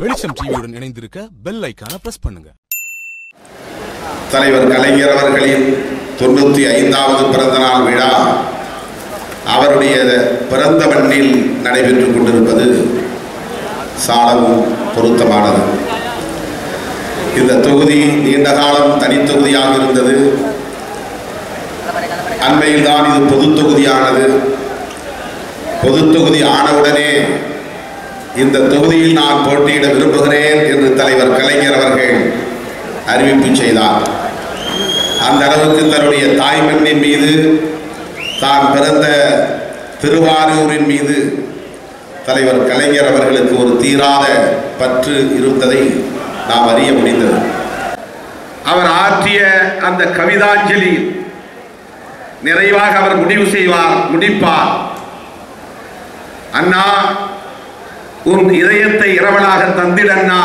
வெளிச்சம் டிவியுடன் இணைந்திருக்க பெல் ஐக்கான பிரஸ் பண்ணுங்க தலைவர் கலைஞர் அவர்களின் தொண்ணூற்றி ஐந்தாவது பிறந்த நாள் விழா அவருடைய பிறந்த மண்ணில் நடைபெற்றுக் கொண்டிருப்பது சாலவும் பொருத்தமானது இந்த தொகுதி நீண்ட காலம் தனித்தொகுதியாக இருந்தது அண்மையில் தான் இது பொது தொகுதியானது பொது தொகுதி ஆனவுடனே இந்த தொகுதியில் நான் போட்டியிட விரும்புகிறேன் என்று தலைவர் கலைஞர் அவர்கள் அறிவிப்பு செய்தார் அந்த அளவுக்கு தன்னுடைய தாய் மண்ணின் மீது தான் பிறந்த திருவாரூரின் மீது தலைவர் கலைஞர் அவர்களுக்கு ஒரு தீராத பற்று இருந்ததை நாம் அறிய முடிந்தது அவர் ஆற்றிய அந்த கவிதாஞ்சலி நிறைவாக அவர் முடிவு செய்வார் முடிப்பார் அண்ணா உன் இதயத்தை இரவலாக தந்திடண்ணா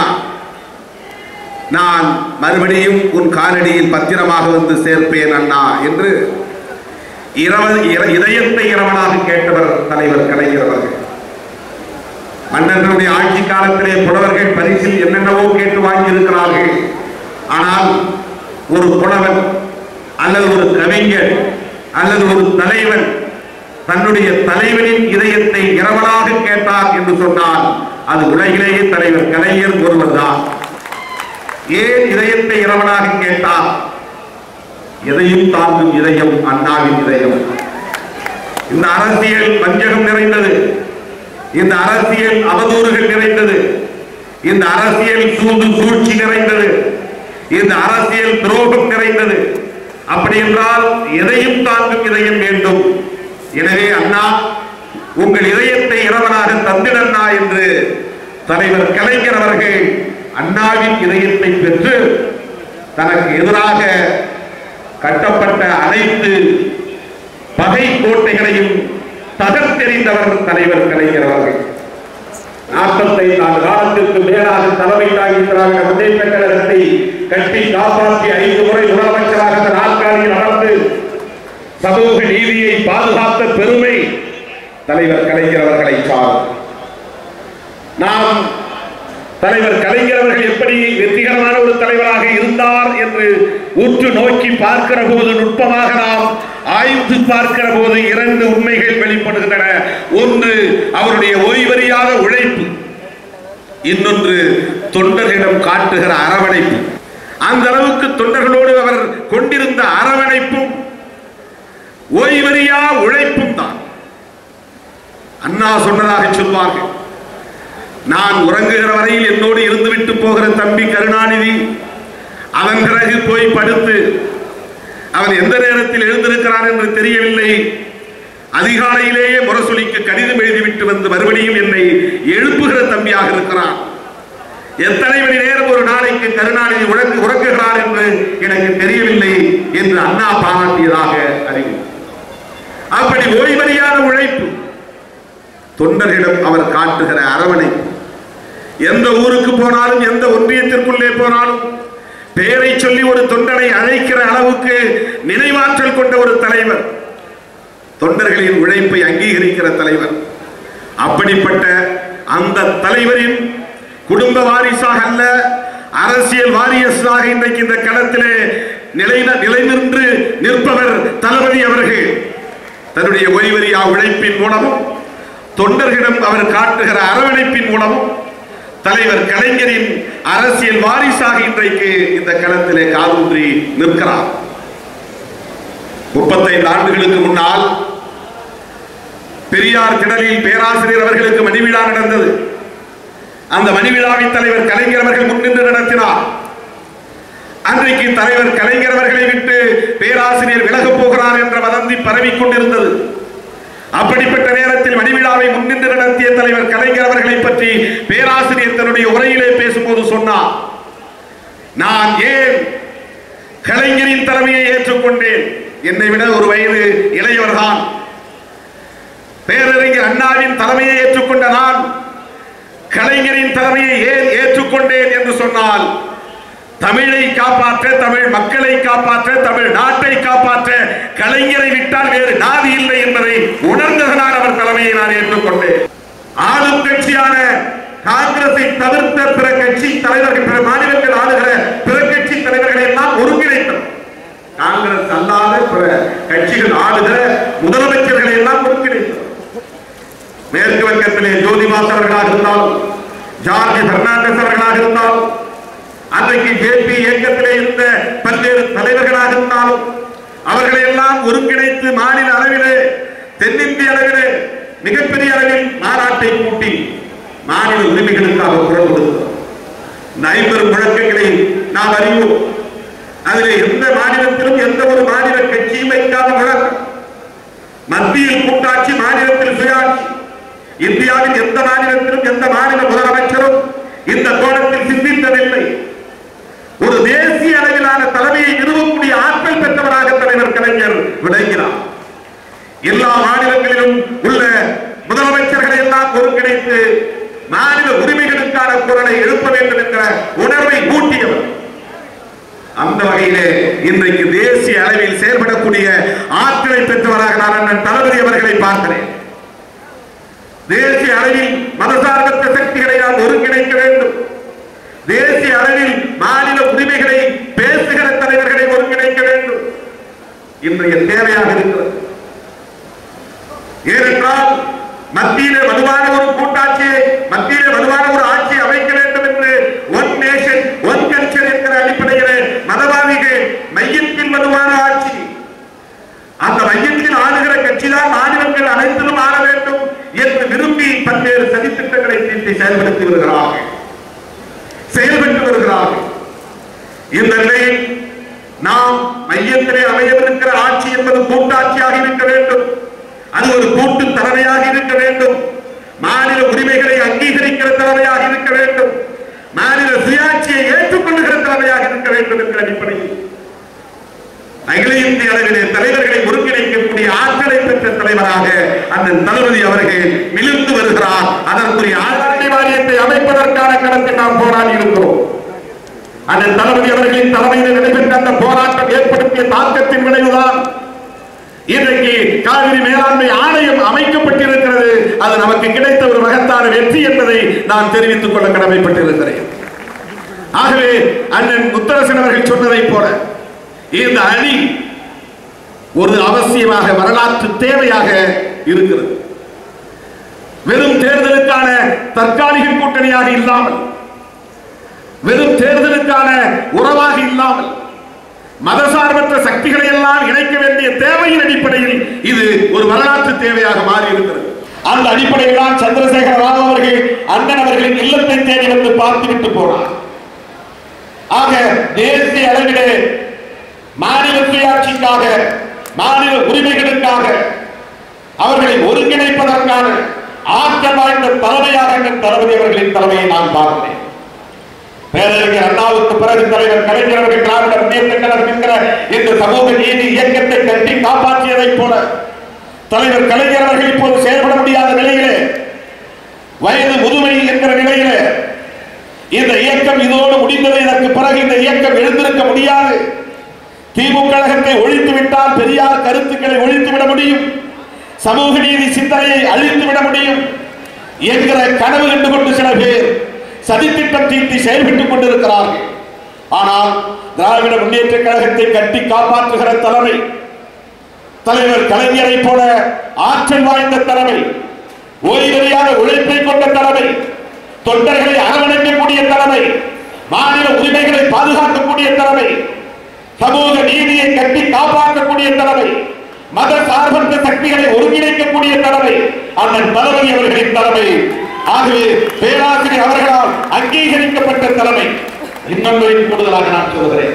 நான் மறுபடியும் உன் காலடியில் பத்திரமாக வந்து சேர்ப்பேன் அண்ணா என்று இரவ இர- இதயத்தை இரவலாக கேட்டவர் தலைவர் கலைஞர் அவர்கள் மன்னர்களுடைய ஆட்சி காலத்திலே புலவர்கள் பரிசில் என்னென்னவோ கேட்டு வாங்கியிருக்கிறார்கள் ஆனால் ஒரு புலவன் அல்லது ஒரு கவிஞர் அல்லது ஒரு தலைவன் தன்னுடைய தலைவனின் இதயத்தை இரவலாக கேட்டார் என்று சொன்னால் அது உலகிலேயே தலைவர் கலைஞர் ஒருவர்தான் ஏன் இதயத்தை இரவலாக கேட்டார் எதையும் தாங்கும் இதயம் அண்ணாவின் இதயம் இந்த அரசியல் வஞ்சகம் நிறைந்தது இந்த அரசியல் அவதூறுகள் நிறைந்தது இந்த அரசியல் சூது சூழ்ச்சி நிறைந்தது இந்த அரசியல் துரோகம் நிறைந்தது அப்படி என்றால் எதையும் தாங்கும் இதயம் வேண்டும் எனவே அண்ணா உங்கள் இதயத்தை இரவனாக தந்திடண்ணா என்று தலைவர் கலைஞர் அவர்கள் அண்ணாவின் இதயத்தை பெற்று தனக்கு எதிராக கட்டப்பட்ட அனைத்து பகை கோட்டைகளையும் தகர்த்தெறிந்தவர் தலைவர் கலைஞர் அவர்கள் நாற்பத்தைந்து ஆண்டு காலத்திற்கு மேலாக தலைமை தாங்கி திராவிட முன்னேற்ற கழகத்தை கட்டி காப்பாற்றி ஐந்து முறை முதலமைச்சராக அந்த நாற்காலியில் அமர்ந்து சமூக நீதியை பாதுகாத்த பெருமை தலைவர் கலைஞர் அவர்களை சாரும் நாம் தலைவர் கலைஞர் அவர்கள் எப்படி வெற்றிகரமான ஒரு தலைவராக இருந்தார் என்று உற்று நோக்கி பார்க்கிற போது நுட்பமாக நாம் ஆய்ந்து பார்க்கிற போது இரண்டு உண்மைகள் வெளிப்படுகின்றன ஒன்று அவருடைய ஓய்வறியாத உழைப்பு இன்னொன்று தொண்டர்களிடம் காட்டுகிற அரவணைப்பு அந்த அளவுக்கு தொண்டர்களோடு அவர் கொண்டிருந்த அரவணைப்பும் ஓய்வறியா உழைப்பும் தான் அண்ணா சொன்னதாக சொல்வார்கள் நான் உறங்குகிற வரையில் என்னோடு இருந்துவிட்டு போகிற தம்பி கருணாநிதி அதன் பிறகு போய் படுத்து அவன் எந்த நேரத்தில் எழுந்திருக்கிறான் என்று தெரியவில்லை அதிகாலையிலேயே முரசொலிக்கு கடிதம் எழுதிவிட்டு வந்து மறுபடியும் என்னை எழுப்புகிற தம்பியாக இருக்கிறான் எத்தனை மணி நேரம் ஒரு நாளைக்கு கருணாநிதி உறங்கு உறங்குகிறார் என்று எனக்கு தெரியவில்லை என்று அண்ணா பாராட்டியதாக அறிவு அப்படி ஓய்வறியாத உழைப்பு தொண்டர்களிடம் அவர் காட்டுகிற அரவணைப்பு எந்த ஊருக்கு போனாலும் எந்த ஒன்றியத்திற்குள்ளே போனாலும் பெயரை சொல்லி ஒரு தொண்டனை அழைக்கிற அளவுக்கு நினைவாற்றல் கொண்ட ஒரு தலைவர் தொண்டர்களின் உழைப்பை அங்கீகரிக்கிற தலைவர் அப்படிப்பட்ட அந்த தலைவரின் குடும்ப வாரிசாக அல்ல அரசியல் வாரியஸாக இன்றைக்கு இந்த களத்திலே நிலை நிலை நின்று நிற்பவர் தளபதி அவர்கள் தன்னுடைய ஓய்வறியா உழைப்பின் மூலமும் தொண்டர்களிடம் அவர் காட்டுகிற அரவணைப்பின் மூலமும் தலைவர் கலைஞரின் அரசியல் வாரிசாக இன்றைக்கு இந்த களத்திலே காதூன்றி நிற்கிறார் முப்பத்தைந்து ஆண்டுகளுக்கு முன்னால் பெரியார் திடலில் பேராசிரியர் அவர்களுக்கு மணிவிழா நடந்தது அந்த மணிவிழாவின் தலைவர் கலைஞர் அவர்கள் முன்னின்று நடத்தினார் அன்றைக்கு தலைவர் கலைஞர் அவர்களை விட்டு பேராசிரியர் விலகப் போகிறார் என்ற வதந்தி பரவிக் கொண்டிருந்தது அப்படிப்பட்ட நேரத்தில் மணிவிழாவை முன்னின்று நடத்திய தலைவர் கலைஞர் அவர்களை பற்றி பேராசிரியர் தன்னுடைய உரையிலே பேசும்போது சொன்னார் நான் ஏன் கலைஞரின் தலைமையை ஏற்றுக்கொண்டேன் என்னை விட ஒரு வயது இளையவர்தான் பேரறிஞர் அண்ணாவின் தலைமையை ஏற்றுக்கொண்ட நான் கலைஞரின் தலைமையை ஏன் ஏற்றுக்கொண்டேன் என்று சொன்னால் தமிழை காப்பாற்ற தமிழ் மக்களை காப்பாற்ற தமிழ் நாட்டை காப்பாற்ற கலைஞரை விட்டால் வேறு நாதி இல்லை என்பதை உணர்ந்ததனால் அவர் தலைமையை நான் ஏற்றுக்கொண்டேன் ஆளும் கட்சியான காங்கிரஸை தவிர்த்த பிற கட்சி தலைவர்கள் பிற மாநிலங்கள் ஆளுகிற பிற கட்சி தலைவர்களை எல்லாம் ஒருங்கிணைத்தோம் காங்கிரஸ் அல்லாத பிற கட்சிகள் ஆளுகிற முதலமைச்சர்களை எல்லாம் ஒருங்கிணைத்தோம் மேற்கு வங்கத்திலே ஜோதிபாஸ் அவர்களாக இருந்தாலும் ஜார்ஜ் பெர்னாண்டஸ் அவர்களாக இருந்தாலும் அன்றைக்கு ஜேபி இயக்கத்திலே இருந்த பல்வேறு தலைவர்களாக இருந்தாலும் அவர்களை எல்லாம் ஒருங்கிணைத்து மாநில அளவிலே தென்னிந்திய அளவிலே மிகப்பெரிய அளவில் மாநாட்டை கூட்டி மாநில உரிமைகளுக்காக குரல் கொடுத்தோம் இந்த ஐம்பது முழக்கங்களை நாம் அறிவோம் அதிலே எந்த மாநிலத்திலும் எந்த ஒரு மாநில கட்சியும் வைக்காத முழக்கம் மத்தியில் கூட்டாட்சி மாநிலத்தில் சுயாட்சி இந்தியாவின் எந்த மாநிலத்திலும் எந்த மாநில முதலமைச்சரும் இந்த கோணத்தில் சிந்தித்ததில்லை ஒரு தேசிய அளவிலான தலைமையை நிறுவக்கூடிய ஆற்றல் பெற்றவராக தலைவர் கலைஞர் விளங்கினார் எல்லா மாநிலங்களிலும் உள்ள முதலமைச்சர்களை எல்லாம் ஒருங்கிணைத்து மாநில உரிமைகளுக்கான குரலை எழுப்ப வேண்டும் என்ற உணர்வை கூட்டியவர் அந்த வகையிலே இன்றைக்கு தேசிய அளவில் செயல்படக்கூடிய ஆற்றலை பெற்றவராக நான் அண்ணன் தளபதி அவர்களை பார்க்கிறேன் தேசிய அளவில் மதசார்பற்ற சக்திகளை நாம் ஒருங்கிணைக்க வேண்டும் தேசிய அளவில் மாநில உரிமைகளை பேசுகிற தலைவர்களை ஒருங்கிணைக்க வேண்டும் இன்றைய தேவையாக இருக்கிறது ஏனென்றால் மத்தியிலே வலுவான ஒரு கூட்டாட்சியை மத்தியிலே வலுவான ஒரு ஆட்சியை அமைக்க வேண்டும் என்று ஒன் நேஷன் ஒன் கல்ச்சர் என்கிற அடிப்படையிலே மதவாதிகள் மையத்தில் வலுவான ஆட்சி அந்த மையத்தில் ஆளுகிற கட்சிதான் மாநிலங்கள் அனைத்திலும் ஆள வேண்டும் என்று விரும்பி பல்வேறு சதித்திட்டங்களை தீட்டி செயல்படுத்தி வருகிறார்கள் செயல்பட்டு வருகிறார்கள் இந்த நிலையில் நாம் மையத்திலே அமையவிருக்கிற ஆட்சி என்பது கூட்டாட்சியாக இருக்க வேண்டும் அது ஒரு கூட்டு தலைமையாக இருக்க வேண்டும் மாநில உரிமைகளை அங்கீகரிக்கிற தலைமையாக இருக்க வேண்டும் மாநில சுயாட்சியை ஏற்றுக்கொள்ளுகிற தலைமையாக இருக்க வேண்டும் என்ற அடிப்படையில் அகில இந்திய அளவிலே தலைவர்களை ஒருங்கிணைக்கக்கூடிய ஆற்றலை பெற்ற தலைவராக அந்த தளபதி அவர்கள் மிளிர்ந்து வருகிறார் அதற்குரிய ஆட்சி வாரியத்தை அமைப்பதற்கான களத்தில் நாம் போராடி இருக்கிறோம் அந்த தளபதி அவர்களின் தலைமையில் நடைபெற்ற அந்த போராட்டம் ஏற்படுத்திய தாக்கத்தின் விளைவுதான் இன்றைக்கு காவிரி மேலாண்மை ஆணையம் அமைக்கப்பட்டிருக்கிறது அது நமக்கு கிடைத்த ஒரு மகத்தான வெற்றி என்பதை நான் தெரிவித்துக் கொள்ள கடமைப்பட்டிருக்கிறேன் ஆகவே அண்ணன் முத்தரசன் அவர்கள் சொன்னதைப் போல இந்த அணி ஒரு அவசியமாக வரலாற்று தேவையாக இருக்கிறது வெறும் தேர்தலுக்கான தற்காலிக கூட்டணியாக இல்லாமல் வெறும் தேர்தலுக்கான உறவாக இல்லாமல் மதசார்பற்ற சக்திகளை எல்லாம் இணைக்க வேண்டிய தேவையின் அடிப்படையில் இது ஒரு வரலாற்று தேவையாக மாறி இருக்கிறது அந்த அடிப்படையில் தான் சந்திரசேகர ராவ் அவர்கள் அண்ணன் அவர்களின் இல்லத்தை தேடி வந்து பார்த்துவிட்டு போனார் ஆக தேசிய அளவிலே மாநில சுயாட்சிக்காக மாநில உரிமைகளுக்காக அவர்களை ஒருங்கிணைப்பதற்கான ஆற்றல் வாய்ந்த தலைமையாக அண்ணன் தளபதி அவர்களின் தலைமையை நான் பார்க்கிறேன் பேரறிஞர் அண்ணாவுக்கு பிறகு தலைவர் கலைஞர் அவர்கள் திராவிட முன்னேற்ற கழகம் என்கிற இந்த சமூக நீதி இயக்கத்தை கட்டி காப்பாற்றியதைப் போல தலைவர் கலைஞர் அவர்கள் இப்போது செயல்பட முடியாத நிலையிலே வயது முதுமை என்கிற நிலையிலே இந்த இயக்கம் இதோடு முடிந்தது இதற்கு பிறகு இந்த இயக்கம் எழுந்திருக்க முடியாது திமுக கழகத்தை ஒழித்து விட்டால் பெரியார் கருத்துக்களை ஒழித்து விட முடியும் சமூக நீதி சிந்தனையை அழித்து விட முடியும் என்கிற கனவு கண்டு கொண்டு சில பேர் சதித்திட்டம் தீட்டி செயல்பட்டுக் கொண்டிருக்கிறார்கள் ஆனால் திராவிட முன்னேற்ற கழகத்தை கட்டி காப்பாற்றுகிற தலைமை தலைவர் கலைஞரை போல ஆற்றல் வாய்ந்த தலைமை ஓய்வறியாத உழைப்பை கொண்ட தலைமை தொண்டர்களை அரவணைக்கக்கூடிய தலைமை மாநில உரிமைகளை பாதுகாக்கக்கூடிய தலைமை சமூக நீதியை கட்டி காப்பாற்றக்கூடிய தலைமை மத சார்பற்ற சக்திகளை ஒருங்கிணைக்கக்கூடிய தலைமை அண்ணன் தளபதி அவர்களின் தலைமை ஆகவே பேராசிரியர் அவர்களால் அங்கீகரிக்கப்பட்ட தலைமை இன்னொன்றையும் கூடுதலாக நான் சொல்கிறேன்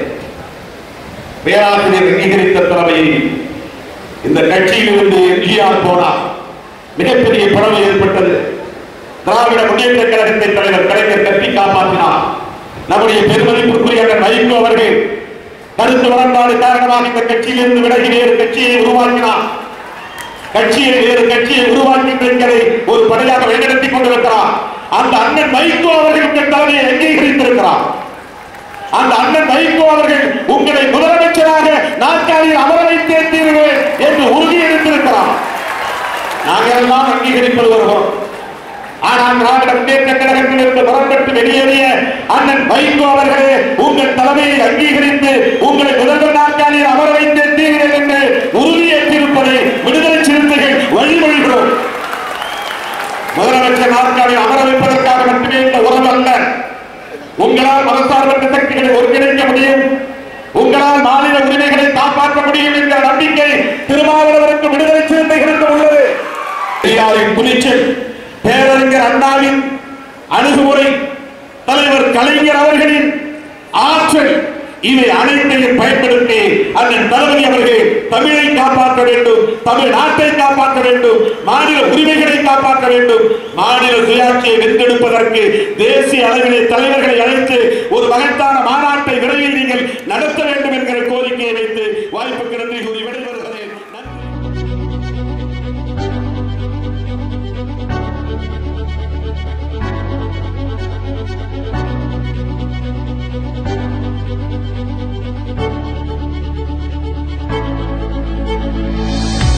பேராசிரியர் அங்கீகரித்த தலைமையை இந்த கட்சியில் இருந்து எம்ஜிஆர் போனார் மிகப்பெரிய பிளவு ஏற்பட்டது திராவிட முன்னேற்ற கழகத்தை தலைவர் கலைஞர் கட்டி காப்பாற்றினார் நம்முடைய பெருமதிப்புக்குரிய அண்ணன் வைகோ அவர்கள் கருத்து முரண்பாடு காரணமாக இந்த கட்சியிலிருந்து விலகி வேறு கட்சியை உருவாக்கினார் கட்சியை வேறு கட்சியை உருவாக்கின்றதை ஒரு படையாக வழிநடத்திக் கொண்டிருக்கிறார் அந்த அண்ணன் வைகோ அவர்கள் உங்கள் தலைமையை அங்கீகரித்திருக்கிறார் அந்த அண்ணன் வைகோ அவர்கள் உங்களை முதலமைச்சராக நாற்காலியில் அமர வைத்தே தீருவேன் என்று உறுதியளித்திருக்கிறார் நாங்கள் எல்லாம் அங்கீகரிப்பது வருகிறோம் ஆனால் திராவிட முன்னேற்ற கழகத்திலிருந்து புறப்பட்டு வெளியேறிய அண்ணன் வைகோ அவர்களே உங்கள் தலைமையை அங்கீகரித்து உங்களை முதல்வர் நாற்காலியில் அமர வைத்தே தீவிரம் என்று உறுதியேற்றிருப்பதை விடுதலை சிறுத்தைகள் வழிமொழிகிறோம் முதலமைச்சர் நாற்காலில் அமர வைப்பதற்காக மட்டுமே இந்த உறவு அல்ல உங்களால் மதசார்பற்ற சக்திகளை ஒருங்கிணைக்க முடியும் உங்களால் மாநில உரிமைகளை காப்பாற்ற முடியும் என்ற நம்பிக்கை திருமாவளவருக்கு விடுதலை சிறுத்தைகளுக்கு உள்ளது பெரியாரின் துணிச்சல் பேரறிஞர் அண்ணாவின் அணுகுமுறை தலைவர் கலைஞர் அவர்களின் ஆற்றல் இவை அனைத்தையும் பயன்படுத்தி அண்ணன் தளபதி அவர்கள் தமிழை காப்பாற்ற வேண்டும் தமிழ் நாட்டை காப்பாற்ற வேண்டும் மாநில உரிமைகளை காப்பாற்ற வேண்டும் மாநில சுயாட்சியை வென்றெடுப்பதற்கு தேசிய அளவிலே தலைவர்களை அழைத்து ஒரு மகத்தான மாநாட்டை விரைவில் நீங்கள் நடத்த வேண்டும் என்கிற கோரிக்கையை வைத்து வாய்ப்புக்கு நன்றி